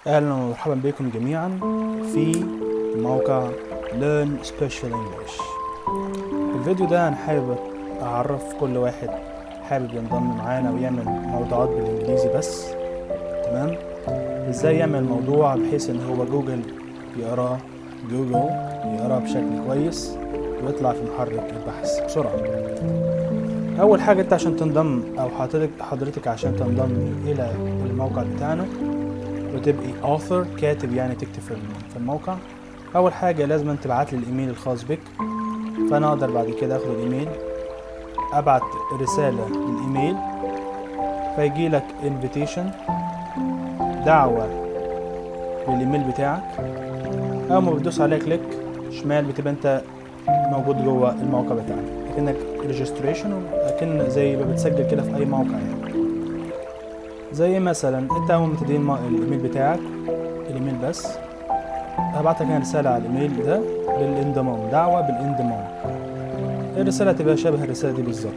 اهلا ومرحبا بكم جميعا في موقع Learn Special English في الفيديو ده انا حابب اعرف كل واحد حابب ينضم معانا ويعمل موضوعات بالانجليزي بس تمام ازاي يعمل موضوع بحيث ان هو جوجل يقراه جوجل يقراه بشكل كويس ويطلع في محرك البحث بسرعة اول حاجة انت عشان تنضم او حضرتك حضرتك عشان تنضم الى الموقع بتاعنا وتبقي author كاتب يعني تكتب في في الموقع اول حاجة لازم تبعت لي الايميل الخاص بك فانا اقدر بعد كده اخد الايميل ابعت رسالة للايميل فيجي لك invitation دعوة للايميل بتاعك اول ما بتدوس عليها كليك شمال بتبقى انت موجود جوه الموقع بتاعنا اكنك ريجستريشن اكن زي ما بتسجل كده في اي موقع يعني زي مثلا انت اول ما تدين الايميل بتاعك الايميل بس هبعت لك انا رساله على الايميل ده بالانضمام دعوه بالانضمام الرساله تبقى شبه الرساله دي بالظبط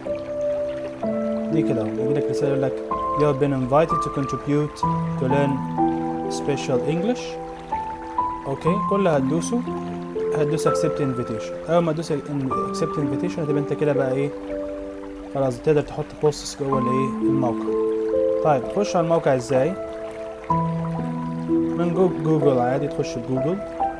دي كده يجي لك رساله يقول لك you have been invited to contribute to learn special English اوكي كل هتدوسه هتدوس accept invitation اول ما تدوس accept invitation هتبقى انت كده بقى ايه خلاص تقدر تحط بوستس جوه الايه الموقع طيب تخش على الموقع ازاي من جوجل, جوجل عادي تخش جوجل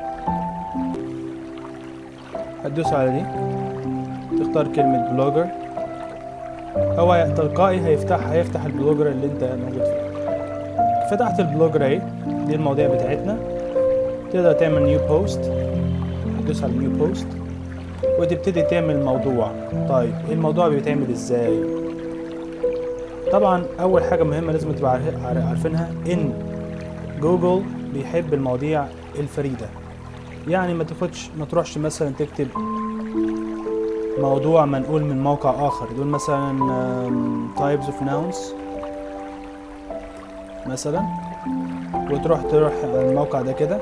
هتدوس على دي تختار كلمة بلوجر هو تلقائي هيفتح هيفتح البلوجر اللي انت موجود فيه فتحت البلوجر اهي دي المواضيع بتاعتنا تقدر تعمل نيو بوست تدوس على نيو بوست وتبتدي تعمل موضوع طيب الموضوع بيتعمل ازاي طبعا اول حاجه مهمه لازم تبقى عارفينها ان جوجل بيحب المواضيع الفريده يعني ما تاخدش ما تروحش مثلا تكتب موضوع منقول من موقع اخر دول مثلا types of nouns مثلا وتروح تروح الموقع ده كده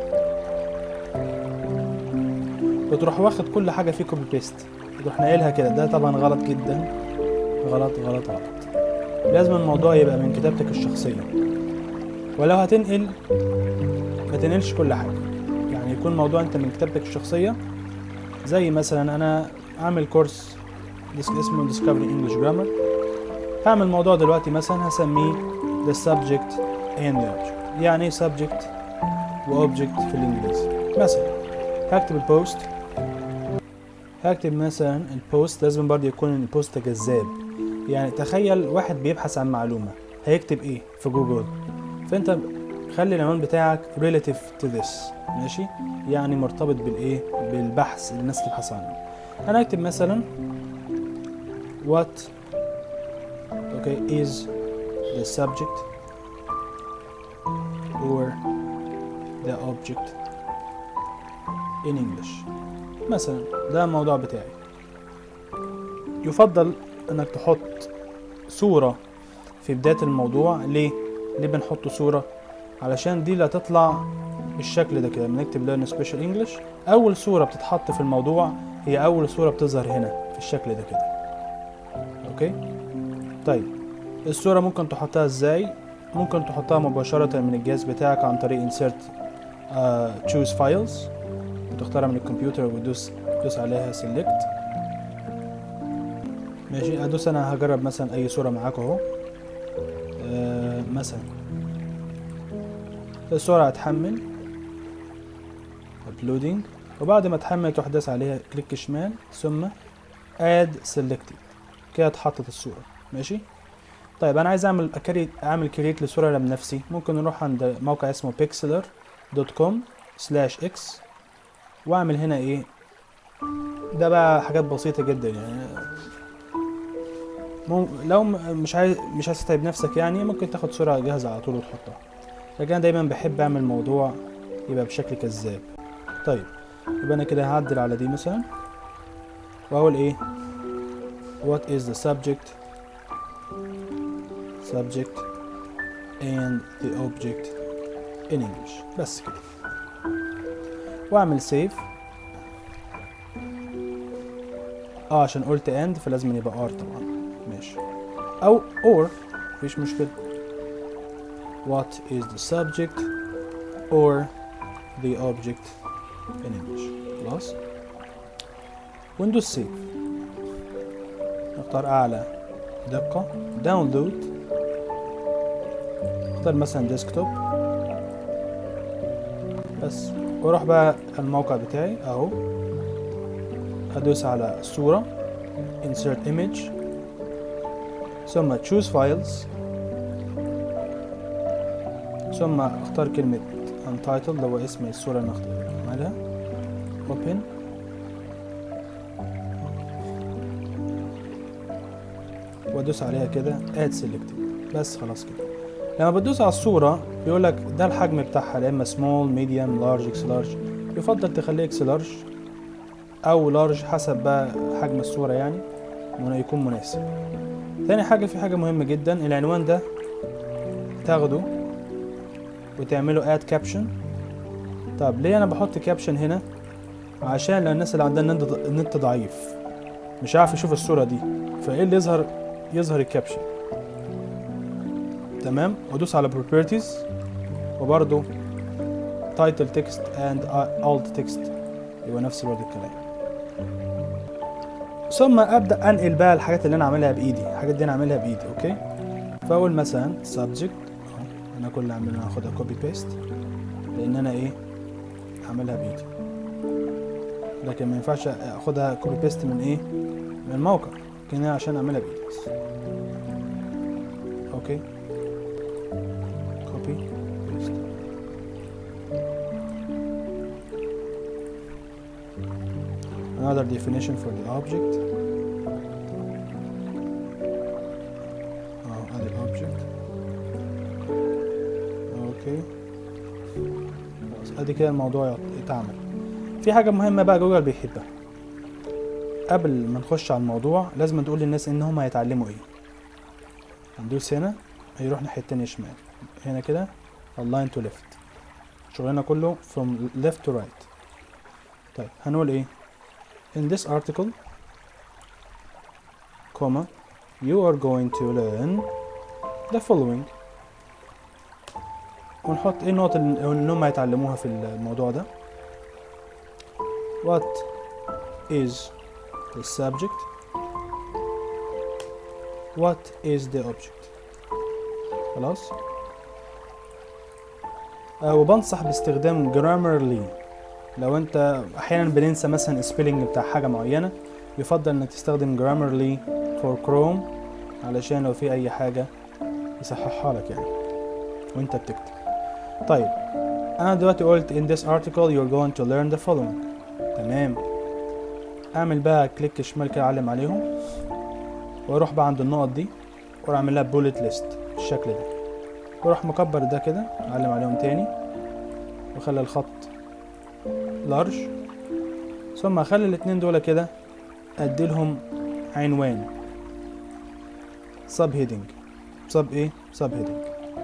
وتروح واخد كل حاجه فيه كوبي بيست تروح ناقلها كده ده طبعا غلط جدا غلط غلط غلط لازم الموضوع يبقى من كتابتك الشخصيه ولو هتنقل ما تنقلش كل حاجه يعني يكون موضوع انت من كتابتك الشخصيه زي مثلا انا اعمل كورس اسمه Discovery English Grammar هعمل موضوع دلوقتي مثلا هسميه the subject and the object يعني subject و object في الانجليزي مثلا هكتب البوست هكتب مثلا البوست لازم برضه يكون البوست جذاب يعني تخيل واحد بيبحث عن معلومة هيكتب ايه في جوجل فانت خلي العنوان بتاعك relative to this ماشي يعني مرتبط بالايه بالبحث اللي الناس تبحث عنه انا اكتب مثلا what okay is the subject or the object in English مثلا ده الموضوع بتاعي يفضل انك تحط صورة في بداية الموضوع ليه؟ ليه بنحط صورة؟ علشان دي اللي هتطلع بالشكل ده كده بنكتب learn special English أول صورة بتتحط في الموضوع هي أول صورة بتظهر هنا في الشكل ده كده أوكي؟ طيب الصورة ممكن تحطها ازاي؟ ممكن تحطها مباشرة من الجهاز بتاعك عن طريق insert uh, choose files وتختارها من الكمبيوتر وتدوس تدوس عليها select ماشي ادوس انا هجرب مثلا اي صورة معاك اهو آه مثلا الصورة هتحمل uploading وبعد ما تحمل تروح داس عليها كليك شمال ثم add selected كده اتحطت الصورة ماشي طيب انا عايز اعمل أكريت اعمل كريت لصورة بنفسي ممكن نروح عند موقع اسمه pixlr.com slash x واعمل هنا ايه ده بقى حاجات بسيطة جدا يعني مم... لو مش عايز مش عايز تتعب نفسك يعني ممكن تاخد صورة جاهزة على طول وتحطها لكن انا دايما بحب اعمل موضوع يبقى بشكل كذاب طيب يبقى انا كده هعدل على دي مثلا واقول ايه what is the subject subject and the object in English بس كده واعمل سيف اه عشان قلت and فلازم يبقى ار طبعا ماشي او or مفيش مشكلة what is the subject or the object in image خلاص ويندوز سيف نختار اعلى دقة داونلود اختار مثلا ديسكتوب بس واروح بقى الموقع بتاعي اهو هدوس على الصورة insert image ثم choose files ثم اختار كلمة untitled اللي هو اسم الصورة اللي انا اعملها open وادوس عليها كده add selected بس خلاص كده لما بتدوس على الصورة بيقول لك ده الحجم بتاعها يا اما small medium large x large يفضل تخليه x large او large حسب بقى حجم الصورة يعني انه يكون مناسب تاني حاجة في حاجة مهمة جدا العنوان ده تاخده وتعمله add caption طب ليه انا بحط كابشن هنا عشان للناس اللي عندها النت النت ضعيف مش عارف يشوف الصورة دي فايه اللي يظهر يظهر الكابشن تمام وادوس على properties وبرضو title text and alt text يبقى نفس برضو الكلام ثم ابدا انقل بقى الحاجات اللي انا عاملها بايدي الحاجات دي انا عاملها بايدي اوكي فاقول مثلا subject أهو، انا كل اللي اعمله هاخدها كوبي بيست لان انا ايه عاملها بايدي لكن ما ينفعش اخدها كوبي بيست من ايه من الموقع كده عشان اعملها بايدي بس اوكي copy paste another definition for the object اه ادي object اوكي خلاص ادي كده الموضوع يت- يتعمل في حاجة مهمة بقى جوجل بيحبها قبل ما نخش على الموضوع لازم تقول للناس ان هم هيتعلموا ايه هندوس هنا هيروح ناحية التانية شمال هنا كده align to left شغلنا كله from left to right طيب هنقول ايه in this article comma you are going to learn the following ونحط ايه النقط اللي اللي هم هيتعلموها في الموضوع ده what is the subject what is the object خلاص آه وبنصح باستخدام grammarly لو انت احيانا بننسى مثلا السبيلنج بتاع حاجه معينه يفضل انك تستخدم grammarly for chrome علشان لو في اي حاجه يصححها لك يعني وانت بتكتب طيب انا دلوقتي قلت in this article you're going to learn the following تمام اعمل بقى كليك شمال كده اعلم عليهم واروح بقى عند النقط دي واروح اعمل لها بولت ليست بالشكل ده واروح مكبر ده كده اعلم عليهم تاني واخلي الخط لارج ثم اخلي الاتنين دول كده اديلهم عنوان سب هيدنج سب ايه سب هيدنج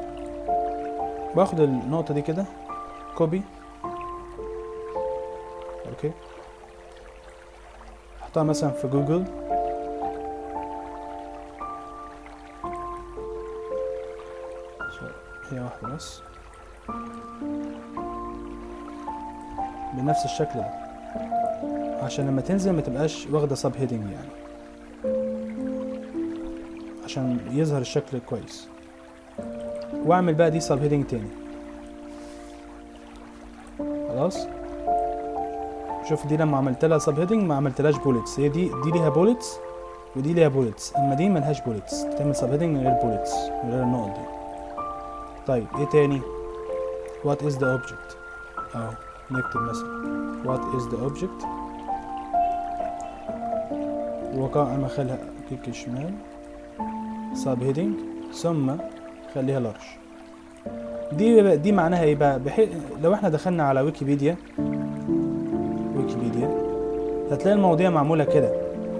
باخد النقطة دي كده كوبي اوكي احطها مثلا في جوجل هي واحدة بس بنفس الشكل ده عشان لما تنزل ما تبقاش واخدة سب هيدنج يعني عشان يظهر الشكل كويس واعمل بقى دي سب هيدنج تاني خلاص شوف دي لما عملت لها سب هيدنج ما عملتلهاش بوليتس هي دي دي ليها بوليتس ودي ليها بوليتس اما دي ملهاش بوليتس تعمل سب هيدنج من غير بوليتس من غير النقط دي طيب ايه تاني what is the object اهو نكتب مثلا what is the object وقع انا اخليها كليك شمال سب هيدنج ثم خليها لارج دي دي معناها ايه بقى بحيث لو احنا دخلنا على ويكيبيديا ويكيبيديا هتلاقي المواضيع معموله كده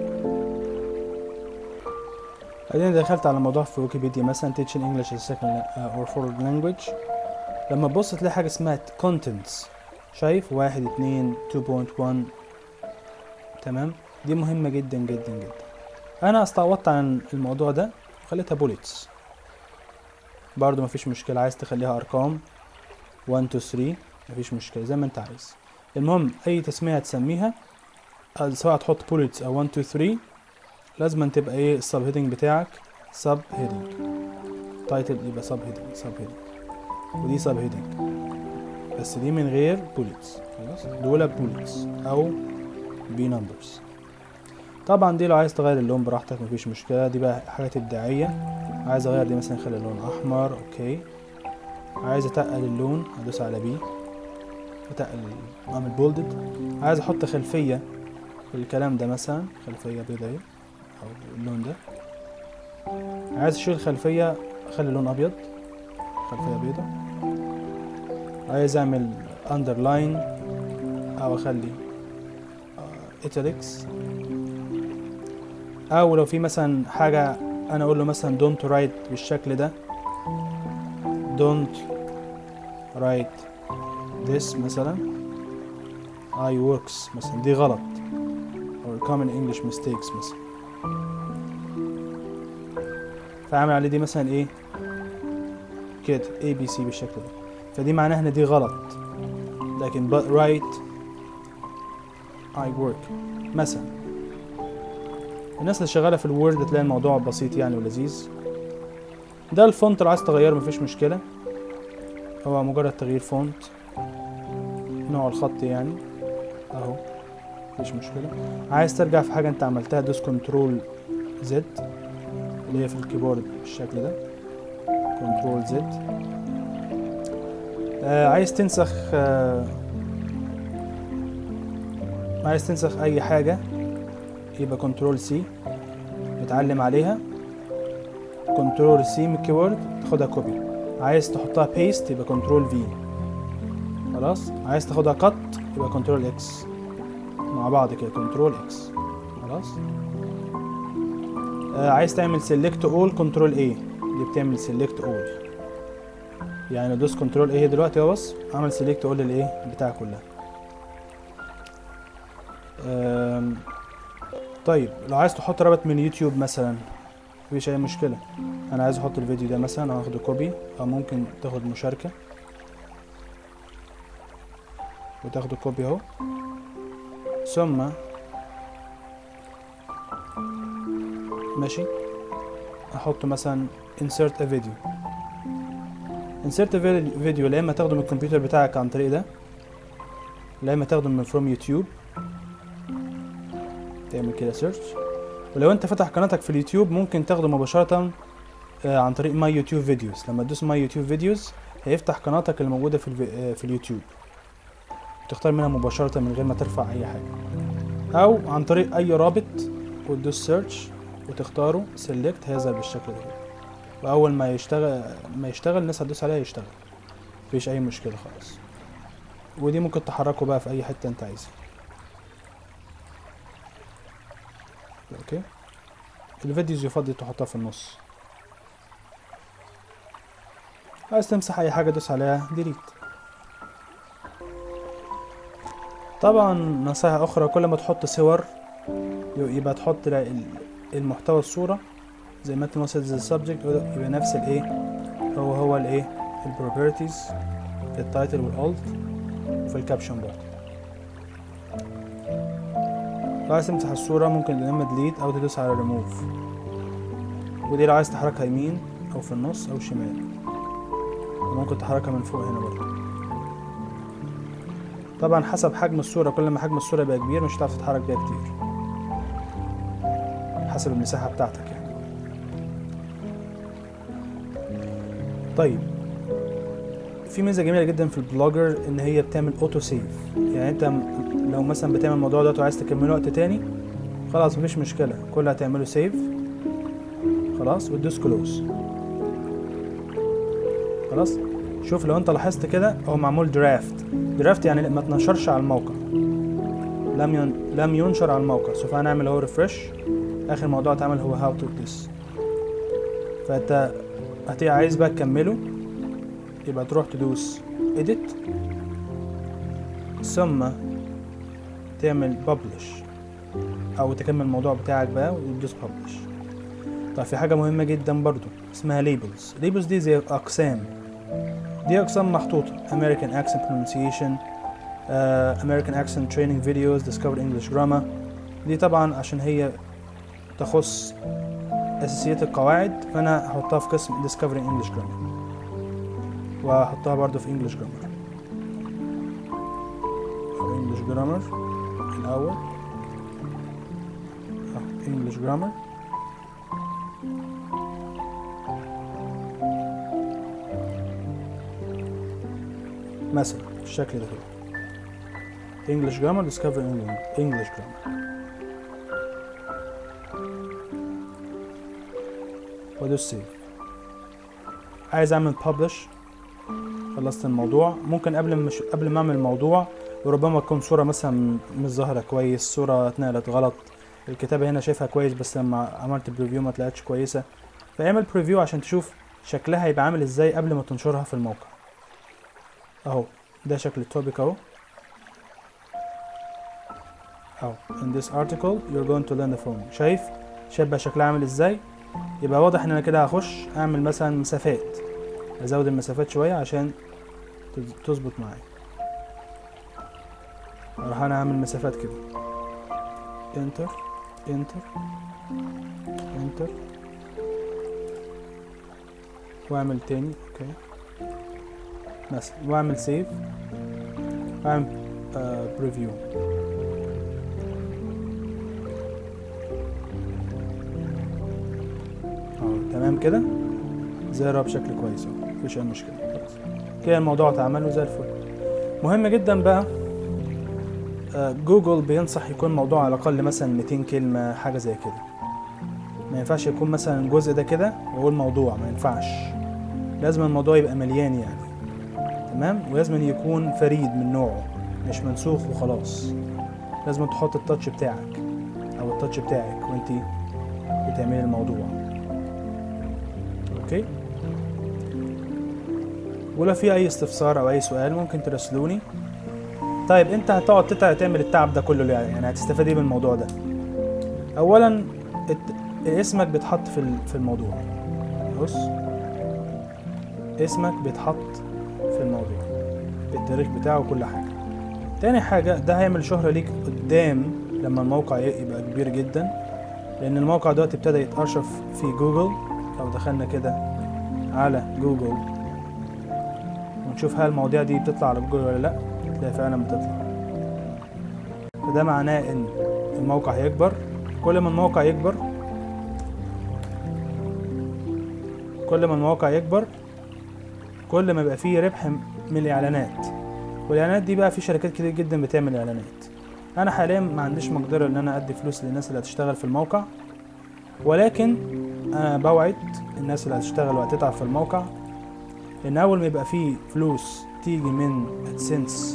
بعدين دخلت على موضوع في ويكيبيديا مثلا teaching English as a second uh, or foreign language لما تبص تلاقي حاجة اسمها contents شايف واحد اتنين 2.1 تمام دي مهمة جدا جدا جدا انا استعوضت عن الموضوع ده وخليتها بوليتس برضو مفيش مشكلة عايز تخليها ارقام 1 2 3 مفيش مشكله زي ما انت عايز المهم اي تسميه هتسميها آه، سواء تحط بوليتس او 1 2 3 لازم تبقى ايه السب هيدنج بتاعك سب هيدنج تايتل يبقى سب هيدنج سب هيدنج ودي سب هيدنج بس دي من غير بوليتس خلاص دول بوليتس او بي نمبرز طبعا دي لو عايز تغير اللون براحتك مفيش مشكله دي بقى حاجات ابداعيه عايز اغير دي مثلا اخلي اللون احمر اوكي عايز اتقل اللون هدوس على بي اتقل اعمل بولدد عايز احط خلفيه الكلام ده مثلا خلفيه بيضاء او اللون ده عايز اشيل خلفيه اخلي اللون ابيض خلفيه بيضاء عايز اعمل اندرلاين او اخلي ايتاليكس او لو في مثلا حاجه انا اقول له مثلا don't write بالشكل ده don't write this مثلا I works مثلا دي غلط or common English mistakes مثلا فاعمل عليه دي مثلا ايه كده A B C بالشكل ده فدي معناها ان دي غلط لكن but write I work مثلا الناس اللي شغاله في الوورد تلاقي الموضوع بسيط يعني ولذيذ ده الفونت لو عايز تغيره مفيش مشكله هو مجرد تغيير فونت نوع الخط يعني اهو مفيش مشكله عايز ترجع في حاجه انت عملتها دوس كنترول زد اللي هي في الكيبورد بالشكل ده كنترول زد آه عايز تنسخ آه عايز تنسخ اي حاجه يبقى كنترول سي بتعلم عليها كنترول سي من الكيبورد تاخدها كوبي عايز تحطها بيست يبقى كنترول في خلاص عايز تاخدها كت يبقى كنترول اكس مع بعض كده كنترول اكس خلاص آه عايز تعمل سيلكت اول كنترول اي دي بتعمل سيلكت اول يعني دوس كنترول ايه دلوقتي اهو بص عمل سيلكت اول الايه بتاعها كلها آم، طيب لو عايز تحط رابط من يوتيوب مثلا مفيش اي مشكله انا عايز احط الفيديو ده مثلا او اخده كوبي او ممكن تاخد مشاركه وتاخده كوبي اهو ثم ماشي احط مثلا insert a video insert a vid- فيديو لا اما تاخده من الكمبيوتر بتاعك عن طريق ده لا اما تاخده من فروم يوتيوب تعمل كده سيرش ولو انت فتح قناتك في اليوتيوب ممكن تاخده مباشرة آه، عن طريق ماي يوتيوب فيديوز لما تدوس ماي يوتيوب فيديوز هيفتح قناتك اللي موجودة في, الفي... آه، في اليوتيوب تختار منها مباشرة من غير ما ترفع أي حاجة أو عن طريق أي رابط وتدوس سيرش وتختاره سيلكت هيظهر بالشكل ده وأول ما يشتغل ما يشتغل الناس هتدوس عليها يشتغل مفيش أي مشكلة خالص ودي ممكن تحركه بقى في أي حتة أنت عايزها اوكي الفيديوز يفضل تحطها في النص عايز تمسح اي حاجه دوس عليها ديليت طبعا نصائح اخرى كل ما تحط صور يبقى تحط ال- ال- المحتوى الصوره زي ما انت مثلا زي السبجكت يبقى نفس الايه هو هو الايه البروبرتيز في التايتل والالت وفي الكابشن برضه لو عايز تمسح الصورة ممكن يا اما ديليت او تدوس على ريموف ودي لو عايز تحركها يمين او في النص او شمال ممكن تحركها من فوق هنا برضه طبعا حسب حجم الصورة كل ما حجم الصورة يبقى كبير مش هتعرف تتحرك بيها كتير حسب المساحة بتاعتك يعني طيب في ميزة جميلة جدا في البلوجر ان هي بتعمل اوتو سيف يعني انت م- لو مثلا بتعمل الموضوع ده وعايز تكمله وقت تاني خلاص مفيش مشكلة كل اللي هتعمله سيف خلاص وتدوس كلوز خلاص شوف لو انت لاحظت كده هو معمول درافت درافت يعني ما تنشرش على الموقع لم ين... لم ينشر على الموقع سوف هنعمل هو ريفرش اخر موضوع اتعمل هو هاو تو ذس فانت هتبقى عايز بقى تكمله يبقى تروح تدوس edit ثم تعمل publish او تكمل الموضوع بتاعك بقى وتدوس publish طيب في حاجة مهمة جدا برضو اسمها labels labels دي زي اقسام دي اقسام محطوطه American accent pronunciation uh, American accent training videos discover English grammar دي طبعا عشان هي تخص اساسيات القواعد فانا هحطها في قسم discovering English grammar وهحطها برضو في English grammar أو English grammar الأول أه English grammar مثلا بالشكل ده كده English grammar discover English English grammar وادوس سيف عايز اعمل publish خلصت الموضوع ممكن قبل مش قبل ما اعمل الموضوع ربما تكون صورة مثلا مش ظاهرة كويس صورة اتنقلت غلط الكتابة هنا شايفها كويس بس لما عملت بريفيو ما طلعتش كويسة فاعمل بريفيو عشان تشوف شكلها هيبقى عامل ازاي قبل ما تنشرها في الموقع اهو ده شكل التوبيك اهو اهو in this article you're going to learn the following شايف شايف بقى شكلها عامل ازاي يبقى واضح ان انا كده هخش اعمل مثلا مسافات ازود المسافات شويه عشان تز- تظبط معايا اروح انا اعمل مسافات كده انتر انتر انتر واعمل تاني اوكي مثلا واعمل سيف واعمل بريفيو اه تمام كده زارها بشكل كويس اهو مفيش اي مشكله خلاص كده الموضوع اتعمل وزي الفل مهم جدا بقى آه، جوجل بينصح يكون موضوع على الاقل مثلا 200 كلمه حاجه زي كده ما ينفعش يكون مثلا الجزء ده كده واقول موضوع ما ينفعش لازم الموضوع يبقى مليان يعني تمام ولازم يكون فريد من نوعه مش منسوخ وخلاص لازم تحط التاتش بتاعك او التاتش بتاعك وانتي بتعملي الموضوع اوكي ولو في اي استفسار او اي سؤال ممكن تراسلوني طيب انت هتقعد تتع- تعمل التعب ده كله ليه؟ يعني هتستفاد ايه من الموضوع ده اولا الت- اسمك بيتحط في ال- في الموضوع بص اسمك بيتحط في الموضوع بالتاريخ بتاعه وكل حاجه تاني حاجه ده هيعمل شهرة ليك قدام لما الموقع ي- يبقى كبير جدا لان الموقع دلوقتي ابتدى يتأرشف في جوجل لو دخلنا كده على جوجل ونشوف هل المواضيع دي بتطلع على جوجل ولا لا تلاقي فعلا بتطلع فده معناه ان الموقع هيكبر كل ما الموقع يكبر كل ما الموقع يكبر كل ما يبقى فيه ربح من الاعلانات والاعلانات دي بقى في شركات كتير جدا بتعمل اعلانات انا حاليا ما عنديش مقدره ان انا ادي فلوس للناس اللي هتشتغل في الموقع ولكن انا بوعد الناس اللي هتشتغل وهتتعب في الموقع ان اول ما يبقى فيه فلوس تيجي من ادسنس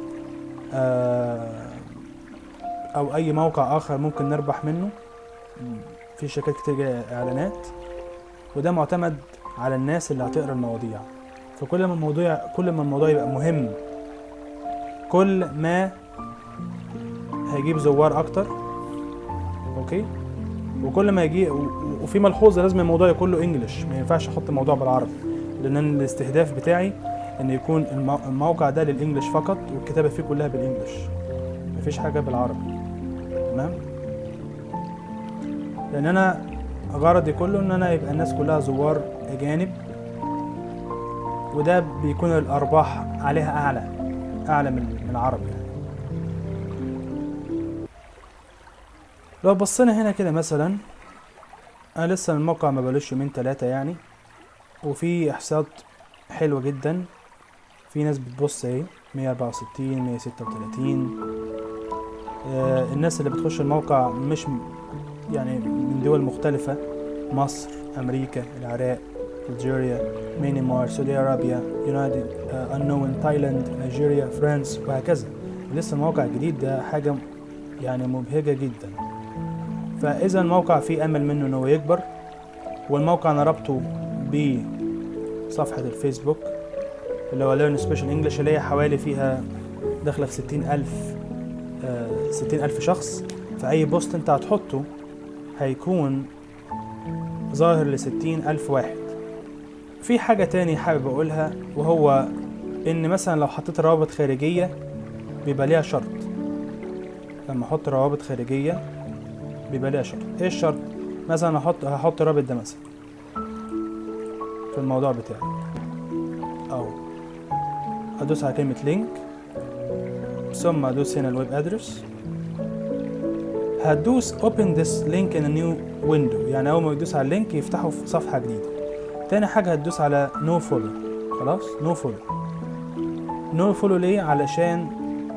او اي موقع اخر ممكن نربح منه في شركات كتير جايه اعلانات وده معتمد على الناس اللي هتقرا المواضيع فكل ما الموضوع كل ما الموضوع يبقى مهم كل ما هيجيب زوار اكتر اوكي وكل ما يجي و- وفي ملحوظه لازم الموضوع يكون له انجلش ما ينفعش احط الموضوع بالعربي لان أنا الاستهداف بتاعي ان يكون المو- الموقع ده للانجلش فقط والكتابه فيه كلها بالانجلش مفيش حاجه بالعربي تمام لان انا غرضي كله ان انا يبقى الناس كلها زوار اجانب وده بيكون الارباح عليها اعلى اعلى من من العرب يعني لو بصينا هنا كده مثلا انا لسه الموقع ما بقالوش يومين تلاتة يعني وفي احصاءات حلوة جدا في ناس بتبص اهي 164 136 آه الناس اللي بتخش الموقع مش م- يعني من دول مختلفة مصر أمريكا العراق نيجيريا ميانمار سعودية عربيا يونايتد أنون تايلاند نيجيريا فرنسا وهكذا لسه الموقع الجديد ده حاجة يعني مبهجة جدا فإذا الموقع فيه أمل منه إنه يكبر والموقع أنا ربطه بصفحة الفيسبوك اللي هو Learn Special English اللي هي حوالي فيها داخلة في ستين ألف ستين ألف شخص فأي بوست أنت هتحطه هيكون ظاهر لستين ألف واحد في حاجة تاني حابب اقولها وهو ان مثلا لو حطيت روابط خارجية بيبقى ليها شرط لما احط روابط خارجية بيبقى ليها شرط ايه الشرط مثلا هحط هحط رابط ده مثلا في الموضوع بتاعي او ادوس على كلمة لينك ثم ادوس هنا الويب ادرس هتدوس open this link in a new window يعني اول ما يدوس على اللينك يفتحه في صفحة جديدة تاني حاجة هتدوس على no follow خلاص no follow no follow ليه علشان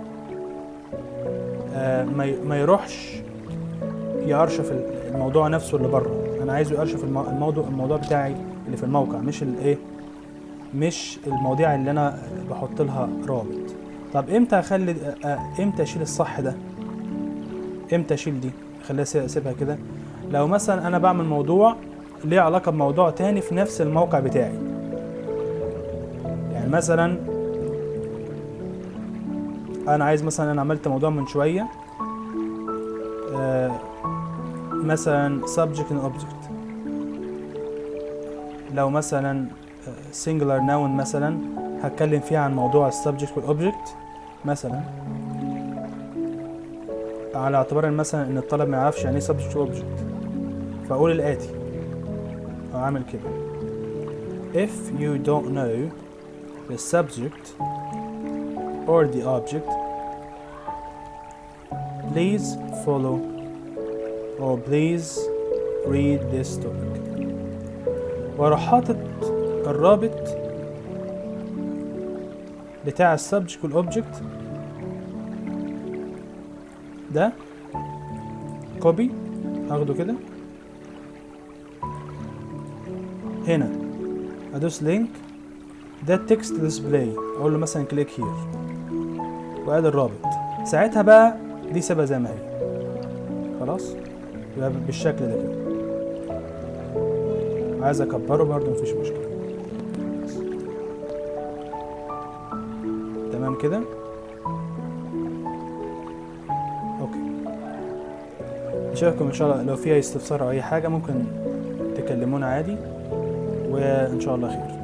آه ما ي- ما يروحش يأرشف الموضوع نفسه اللي بره انا عايزه يأرشف المو- الموضوع الموضوع بتاعي اللي في الموقع مش الايه مش المواضيع اللي انا بحط لها رابط طب امتى اخلي آه، آه، امتى اشيل الصح ده امتى اشيل دي خليها سي- اسيبها كده لو مثلا انا بعمل موضوع ليه علاقه بموضوع تاني في نفس الموقع بتاعي يعني مثلا انا عايز مثلا انا عملت موضوع من شويه آه مثلا subject and object لو مثلا آه، singular noun مثلا هتكلم فيها عن موضوع السبجكت والاوبجكت مثلا على اعتبار ان مثلا ان الطالب ما يعرفش يعني ايه subject واوبجكت فاقول الاتي او اعمل كده if you don't know the subject or the object please follow or please read this topic واروح حاطط الرابط بتاع السبجكت والاوبجكت ده كوبي اخده كده هنا ادوس لينك ده التكست ديسبلاي اقول له مثلا كليك هير وادي الرابط ساعتها بقى دي سيبها زي ما هي خلاص يبقى بالشكل ده كده عايز اكبره برضه مفيش مشكله تمام كده اوكي نشوفكم ان شاء الله لو في اي استفسار او اي حاجه ممكن تكلمونا عادي وان شاء الله خير